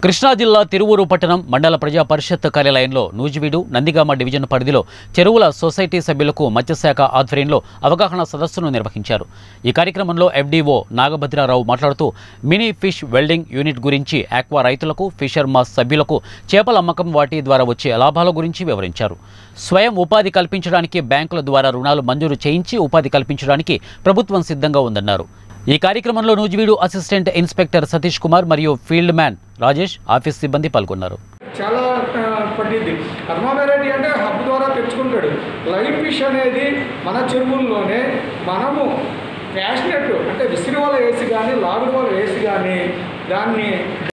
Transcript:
కృష్ణా జిల్లా తిరువూరు పట్టణం మండల ప్రజా పరిషత్ కార్యాలయంలో నూజివీడు నందిగామ డివిజన్ పరిధిలో చెరువుల సొసైటీ సభ్యులకు మత్స్యశాఖ ఆధ్వర్యంలో అవగాహన సదస్సును నిర్వహించారు ఈ కార్యక్రమంలో ఎఫ్డీఓ నాగభద్రారావు మాట్లాడుతూ మినీ ఫిష్ వెల్డింగ్ యూనిట్ గురించి ఆక్వా రైతులకు ఫిషర్ మాస్ సభ్యులకు చేపల అమ్మకం వాటి ద్వారా వచ్చే లాభాల గురించి వివరించారు స్వయం ఉపాధి కల్పించడానికి బ్యాంకుల ద్వారా రుణాలు మంజూరు చేయించి ఉపాధి కల్పించడానికి ప్రభుత్వం సిద్ధంగా ఉందన్నారు ఈ కార్యక్రమంలో నూజివీడు అసిస్టెంట్ ఇన్స్పెక్టర్ సతీష్ కుమార్ మరియు ఫీల్డ్ మ్యాన్ రాజేష్ ఆఫీస్ సిబ్బంది పాల్గొన్నారు చాలా ఆ, పట్టింది అర్మావెరైటీ అంటే హబ్ ద్వారా తెచ్చుకుంటాడు లైవ్ ఫిష్ అనేది మన చెరువుల్లోనే మనము ప్యాషనెట్ అంటే విసిరి వల వేసి కానీ లాగు వల వేసి కానీ దాన్ని